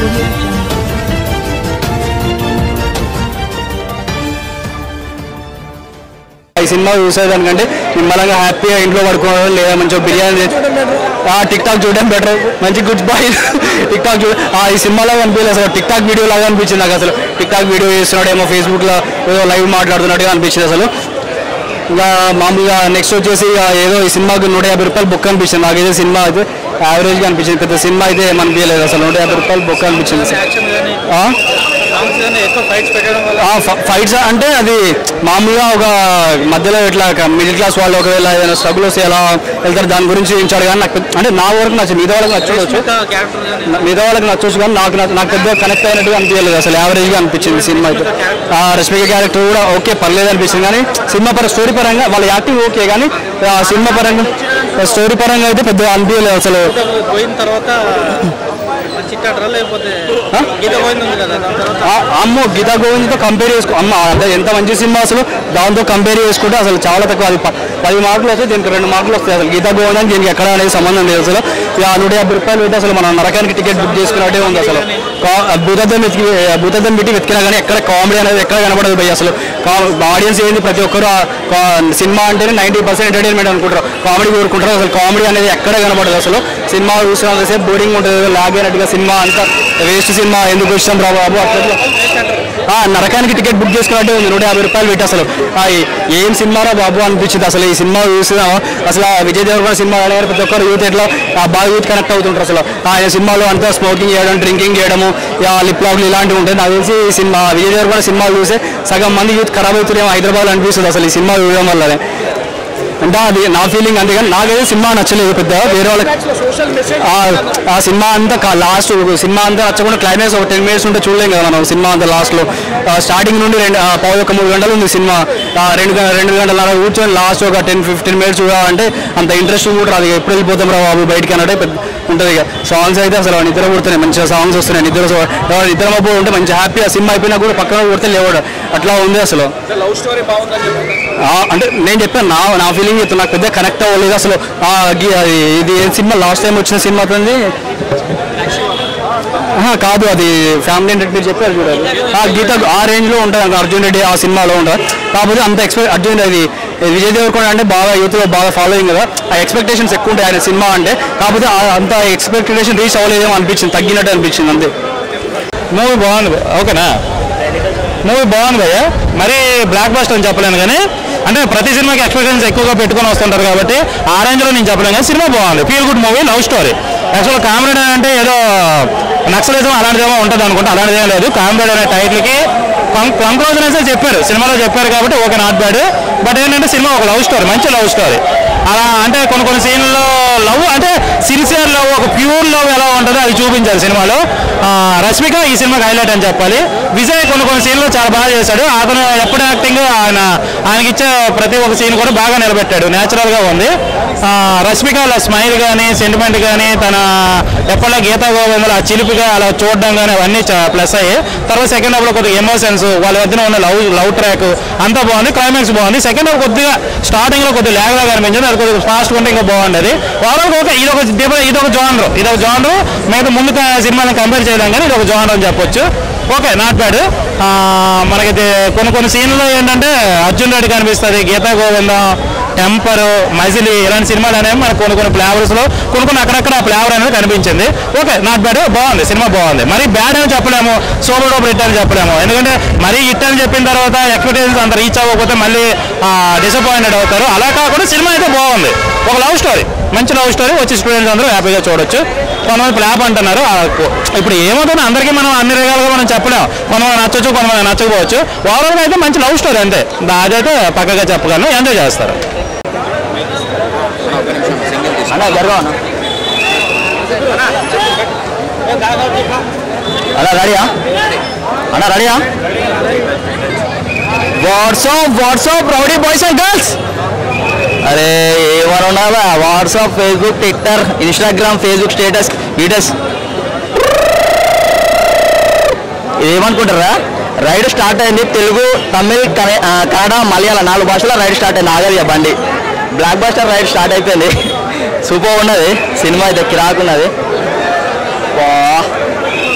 audio jungle. ఈ సినిమా చూసేదానికంటే నిమ్మలంగా హ్యాపీగా ఇంట్లో పడుకోవడం లేదా మంచిగా బిర్యానీ ఆ టిక్ టాక్ చూడడం బెటర్ మంచి గుడ్ బాయ్ టిక్ టాక్ చూ ఆ, ఈ సినిమాలో అనిపించలేదు అసలు టిక్ టాక్ వీడియో లాగా అనిపించింది నాకు అసలు టిక్ టాక్ వీడియో చేస్తున్నాడేమో ఫేస్బుక్లో ఏదో లైవ్ మాట్లాడుతున్నట్టుగా అనిపించింది అసలు ఇంకా మామూలుగా నెక్స్ట్ వచ్చేసి ఇక ఏదో ఈ సినిమాకి నూట యాభై రూపాయలు బుక్ అనిపించింది నాకైతే సినిమా అయితే యావరేజ్గా అనిపించింది పెద్ద సినిమా అయితే ఏమనిపించలేదు అసలు నూట యాభై రూపాయలు బుక్ అనిపించింది యాక్షన్ కానీ ఆ? సాంగ్స్ కానీ ఎక్కువ ఫైట్స్ పెట్టడం వల్ల ఆ ఫ- ఫైట్స్ అంటే అది మామూలుగా ఒక మధ్యలో ఇట్లా మిడిల్ క్లాస్ వాళ్ళు ఒకవేళ ఏదైనా స్ట్రగుల్ వస్తే ఎలా వెళ్తారు దాని గురించి చూపించాడు కానీ నాకు పెద్ద- అంటే నా వరకు నచ్చింది మిగతా వాళ్ళకి నచ్చవచ్చు క్యారెక్టర్ కానీ మిగతా వాళ్ళకి నచ్చవచ్చు కానీ నాకు నచ్చ- నాకు పెద్ద కనెక్ట్ అయినట్టుగా అనిపించలేదు అసలు యావరేజ్గా అనిపించింది సినిమా అయితే ఆ రష్మిక క్యారెక్టర్ కూడా ఓకే పర్లేదు అనిపించింది కానీ సినిమా పరంగా స్టోరీ పరంగా వాళ్ళ యాక్టింగ్ ఓకే కానీ ఆ సినిమా పరంగా స్టోరీ పరంగా అయితే పెద్ద అనిపించలేదు అసలు పోయిన తర్వాత చిట్టాడరా లేకపోతే ఆ? గీత పోయింది ఉంది కదా దాని తర్వాత ఆ అమ్మో గీతా గోవింద్తో కంపేర్ చేసుకో అమ్మ అంటే ఎంత మంచి సినిమా అసలు దాంతో కంపేర్ చేసుకుంటే అసలు చాలా తక్కువ అది ప- పది మార్కులు వస్తే దీనికి రెండు మార్కులు వస్తాయి అసలు గీతా గోవిందానికి దీనికి ఎక్కడ అనేది సంబంధం లేదు అసలు ఇక నూట యాభై రూపాయలు పెట్టి అసలు మనం నరకానికి టికెట్ బుక్ చేసుకున్నట్టే ఉంది అసలు భూతద్దం వెతికి భూతద్దం పెట్టి వెతికినా కానీ ఎక్కడ కామెడీ అనేది ఎక్కడ కనబడదు భయ్ అసలు ఆడియన్స్ ఏంది ప్రతి ఒక్కరు ఆ కా- సినిమా అంటేనే నైంటీ పర్సెంట్ ఎంటర్టైన్మెంట్ అనుకుంటారు కామెడీ కోరుకుంటారు అసలు కామెడీ అనేది ఎక్కడ కనబడదు అసలు సినిమా చూసినంతసేపు బోరింగ్ ఉంటుంది లాగ్ అయినట్టుగా సినిమా అంతా వేస్ట్ సినిమా ఎందుకు ఇష్టం రా బాబు అట్లా ఆ, నరకానికి టికెట్ బుక్ చేసుకున్నట్టే ఉంది నూట యాభై రూపాయలు పెట్టి అసలు ఆ, ఈ- ఏం సినిమారా బాబు అనిపించింది అసలు ఈ సినిమా చూసిన అసలు ఆ విజయ్ దేవరకొండ సినిమా కానీ ప్రతి ఒక్కరు యూత్ ఎట్లా ఆ, బాగా యూత్ కనెక్ట్ అవుతుంటారు అసలు ఆయన సినిమాలో అంతా స్మోకింగ్ చేయడం డ్రింకింగ్ చేయడము లిప్ లాక్లు ఇలాంటివి ఉంటాయి నాకు తెలిసి ఈ సినిమా విజయ్ దేవరకొండ సినిమాలు చూస్తే సగం మంది యూత్ ఖరాబ్ అవుతున్నాయేమో హైదరాబాద్ అనిపిస్తుంది అసలు ఈ సినిమా చూడడం వల్లనే అంటే అది నా ఫీలింగ్ అంతే కానీ నాకైతే సినిమా నచ్చలేదు పెద్ద వేరే వాళ్ళకి ఆ- ఆ సినిమా అంతా లాస్ట్ సినిమా అంతా నచ్చకుండా క్లైమాక్స్ ఒక టెన్ మినిట్స్ ఉంటే చూడలేం కదా మనం సినిమా అంతా లాస్ట్లో స్టార్టింగ్ నుండి రెండు ఆ, పావు ఒక మూడు గంటలు ఉంది సినిమా ఆ, రెండు గ- రెండు గంటల కూర్చొని లాస్ట్ ఒక టెన్ ఫిఫ్టీన్ మినిట్స్ చూడాలంటే అంత ఇంట్రెస్ట్ కూడా రాదు ఇక ఎప్పుడు వెళ్ళిపోతాం రా బాబు బయటికి అన్నట్టే పెద్ద ఉంటుంది ఇక సాంగ్స్ అయితే అసలు నిద్ర పుడుతున్నాయి మంచిగా సాంగ్స్ వస్తున్నాయి నిద్ర ఎవరు నిద్ర మబ్బు ఉంటే మంచి హ్యాపీ ఆ సినిమా అయిపోయినా కూడా పక్కన కొడితే లేవాడు అట్లా ఉంది అసలు లవ్ స్టోరీ బాగుందని చెప్పండి ఆ, అంటే నేను చెప్పాను నా నా ఫీలింగ్ చెప్తాను నాకు పెద్ద కనెక్ట్ అవ్వలేదు అసలు ఆ, గి- అది ఇది ఏ సినిమా లాస్ట్ టైం వచ్చిన సినిమా అతనిది ఆహా, కాదు అది ఫ్యామిలీ ఎంటర్టైన్ మీరు చెప్పారు చూడాలి ఆ గీత ఆ రేంజ్ లో ఉంటుంది అంక అర్జున్ రెడ్డి ఆ సినిమాలో ఉంటుంది కాకపోతే అంత ఎక్స్పెక్ట్ అర్జున్ అది విజయ్ దేవరకొండ అంటే బాగా యూత్ లో బాగా ఫాలోయింగ్ కదా ఆ ఎక్స్పెక్టేషన్స్ ఎక్కువ ఉంటాయి ఆయన సినిమా అంటే కాకపోతే ఆ- అంత ఎక్స్పెక్టేషన్ రీచ్ అవ్వలేదేమో అనిపించింది తగ్గినట్టు అనిపించింది అంతే మూవీ బాగుంది భయ్య. ఓకేనా మూవీ బాగుంది భయ్య మరీ బ్లాక్ బస్టర్ అని చెప్పలేను కానీ అంటే ప్రతి సినిమాకి ఎక్స్పెక్టేషన్స్ ఎక్కువగా పెట్టుకొని వస్తుంటారు కాబట్టి ఆ రేంజ్లో నేను చెప్పలేను కానీ సినిమా బాగుంది feel good movie love story actual comedy అంటే ఏదో నక్సలిజం అలాంటిదేమో ఉంటుంది అనుకుంటా అలాంటిది ఏం లేదు కామెడీ అనే టైటిల్కి కంక్లూజన్ చెప్పారు సినిమాలో చెప్పారు కాబట్టి ఓకే నాట్ బ్యాడ్ బట్ ఏంటంటే సినిమా ఒక లవ్ స్టోరీ మంచి లవ్ స్టోరీ అలా అంటే కొన్ని కొన్ని సీన్లలో లవ్ అంటే సిన్సియర్ లవ్ ఒక ప్యూర్ లవ్ ఎలా ఉంటుందో అది చూపించారు సినిమాలో ఆ, రష్మిక ఈ సినిమాకి హైలైట్ అని చెప్పాలి విజయ్ కొన్ని కొన్ని సీన్లు చాలా బాగా చేశాడు అతను ఎప్పుడు యాక్టింగ్ ఆయన ఆయనకి ఇచ్చే ప్రతి ఒక్క సీన్ కూడా బాగా నిలబెట్టాడు న్యాచురల్ గా ఉంది ఆ, రష్మిక అలా స్మైల్ కానీ సెంటిమెంట్ కానీ తన ఎప్పటిలా గీతా గోవిందలు ఆ చిలిపిగా అలా చూడడం కానీ అవన్నీ ప్లస్ అయ్యాయి తర్వాత సెకండ్ హాఫ్ లో కొద్దిగా ఎమోషన్స్ వాళ్ళ మధ్యన ఉన్న లవ్ లవ్ ట్రాక్ అంతా బాగుంది క్లైమాక్స్ బాగుంది సెకండ్ హాఫ్ కొద్దిగా స్టార్టింగ్ లో కొద్దిగా లాగ్ లాగా అనిపించింది అది కొద్దిగా ఫాస్ట్ ఉంటే ఇంకా బాగుండేది ఓవరాల్ ఓకే ఇది ఒక ఇది ఒక జానర్ ఇది ఒక జానర్ మిగతా ముందు సినిమాలను కంపేర్ చేయలేం కానీ ఇది ఒక జానర్ అని చెప్పొచ్చు ఓకే నాట్ బ్యాడ్ మనకైతే కొన్ని కొన్ని సీన్లు ఏంటంటే అర్జున్ రెడ్డి కనిపిస్తుంది గీతా గోవిందం టెంపర్ మజిలీ ఇలాంటి సినిమాలు అనేవి మనకు కొన్ని కొన్ని ఫ్లేవర్స్ లో కొన్ని కొన్ని అక్కడక్కడ ఆ ఫ్లేవర్ అనేది కనిపించింది ఓకే నాట్ బ్యాడ్ బాగుంది సినిమా బాగుంది మరి బ్యాడ్ అని చెప్పలేము సూపర్ డూపర్ హిట్ అని చెప్పలేము ఎందుకంటే మరీ హిట్ అని చెప్పిన తర్వాత ఎక్స్పెక్టేషన్స్ అంత రీచ్ అవ్వకపోతే మళ్ళీ డిసప్పాయింటెడ్ అవుతారు అలా కాకుండా సినిమా అయితే బాగుంది ఒక లవ్ స్టోరీ మంచి లవ్ స్టోరీ వచ్చి స్టూడెంట్స్ అందరూ హ్యాపీగా చూడొచ్చు కొంతమంది ఫ్లాప్ అంటున్నారు ఆ, ఇప్పుడు ఏమవుతుంది అందరికీ మనం అన్ని రకాలుగా మనం చెప్పలేం కొంతమంది నచ్చచ్చు కొంతమంది నచ్చకపోవచ్చు ఓవరాల్గా అయితే మంచి లవ్ స్టోరీ అంతే దా- అదైతే పక్కగా చెప్పగలను ఎంజాయ్ చేస్తారు అలా జరగవు అలా రెడీయా అన్న రెడీయా what's up what's up rowdy boys and girls అరే ఏమన్నా ఉన్నావా WhatsApp Facebook Twitter Instagram Facebook status వీటస్ ఏమనుకుంటారా రైడ్ స్టార్ట్ అయింది తెలుగు తమిళ్ కనే- ఆ, కన్నడ మలయాళం నాలుగు భాషల రైడ్ స్టార్ట్ అయింది ఆగదు ఇక బండి బ్లాక్ బస్టర్ రైడ్ స్టార్ట్ అయిపోయింది సూపర్ ఉన్నది సినిమా అయితే కిరాక్ ఉన్నది వా.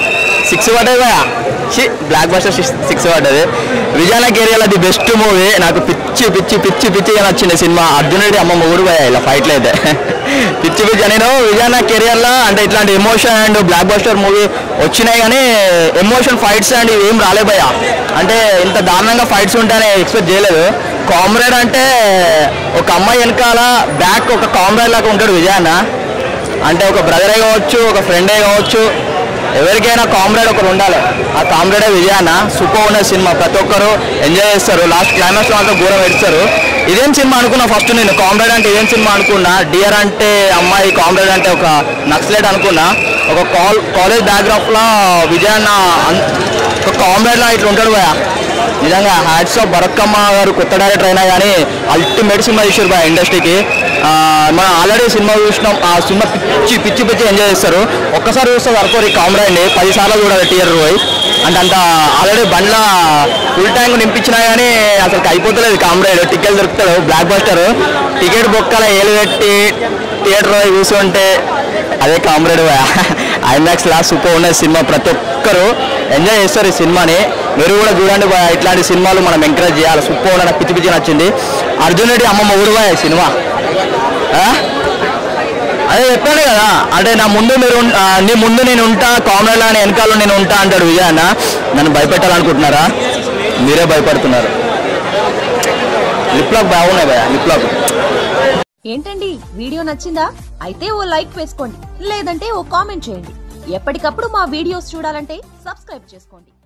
సిక్స్ పడ్డది బ్లాక్ బస్టర్ సిక్స్ పడ్డది విజయాన కెరియర్ అది బెస్ట్ మూవీ నాకు పిచ్చి పిచ్చి పిచ్చి పిచ్చిగా నచ్చింది సినిమా అర్జున్ రెడ్డి అమ్మ మొగుడు పోయా ఇలా ఫైట్లు అయితే పిచ్చి పిచ్చి నేను విజయాన కెరియర్లో అంటే ఇట్లాంటి emotion and blockbuster movie వచ్చినాయి కానీ ఎమోషన్ ఫైట్స్ అండ్ ఏం రాలే భయ్యా అంటే ఇంత దారుణంగా ఫైట్స్ ఉంటాయని ఎక్స్పెక్ట్ చేయలేదు కామ్రేడ్ అంటే ఒక అమ్మాయి వెనకాల బ్యాక్ ఒక కామ్రేడ్ లాగా ఉంటాడు విజయాన్న అంటే ఒక బ్రదరే కావచ్చు ఒక ఫ్రెండే కావచ్చు ఎవరికైనా కామ్రేడ్ ఒకరు ఉండాలి ఆ కామ్రేడే విజయాన సూపర్ ఉన్న సినిమా ప్రతి ఒక్కరు ఎంజాయ్ చేస్తారు లాస్ట్ క్లైమాక్స్ అంతా ఘోరం పెడతారు ఇదేం సినిమా అనుకున్నా ఫస్ట్ నేను కామ్రేడ్ అంటే ఏం సినిమా అనుకున్నా డియర్ అంటే అమ్మాయి కామ్రేడ్ అంటే ఒక నక్సలైట్ అనుకున్నా ఒక కాల్ కాలేజ్ బ్యాక్గ్రాఫ్లో విజయాన్న అన్- ఒక కామ్రేడ్లా ఇట్లా ఉంటాడు భయ నిజంగా హ్యాట్స్ ఆఫ్ బరక్కమ్మ గారు కొత్త డైరెక్టర్ అయినా కానీ అల్టిమేట్ సినిమా తీసారు బాయ్ ఇండస్ట్రీకి ఆ, మనం ఆల్రెడీ సినిమా చూసినాం ఆ సినిమా పిచ్చి పిచ్చి పిచ్చి ఎంజాయ్ చేస్తారు ఒక్కసారి చూస్తే సరిపోరు ఈ కామ్రాయిని పది సార్లు చూడాలి థియేటర్ పోయి అంటే అంత ఆల్రెడీ బండ్ల ఫుల్ ట్యాంక్ నింపించినా కానీ అసలు అయిపోతలేదు కామ్రాయిడ్ టికెట్ దొరుకుతాడు బ్లాక్ బస్టర్ టికెట్ బొక్కల ఏలు పెట్టి థియేటర్ పోయి కూర్చుంటే అదే కామ్రేడ్ ఐమాక్స్ లా సూపర్ ఉన్న సినిమా ప్రతి ఒక్కరు ఎంజాయ్ చేస్తారు ఈ సినిమాని మీరు కూడా చూడండి బాయ్ ఇట్లాంటి సినిమాలు మనం ఎంకరేజ్ చేయాలి సూపర్ ఉన్న నాకు పిచ్చి పిచ్చి నచ్చింది అర్జున్ రెడ్డి అమ్మ మొగుడు బాయ్ సినిమా ఆ? అదే చెప్పాను కదా అంటే నా ముందు మీరు ఉన్- ఆ, నీ ముందు నేను ఉంటా కామ్రేడ్లా అని వెనకాల నేను ఉంటా అంటాడు విజయ్ అన్న నన్ను భయపెట్టాలనుకుంటున్నారా మీరే భయపడుతున్నారు లిప్ లాక్ బాగున్నాయి భయ లిప్ లాక్ ఏంటండి వీడియో నచ్చిందా అయితే ఓ లైక్ వేసుకోండి లేదంటే ఓ కామెంట్ చేయండి ఎప్పటికప్పుడు మా వీడియోస్ చూడాలంటే సబ్స్క్రైబ్ చేసుకోండి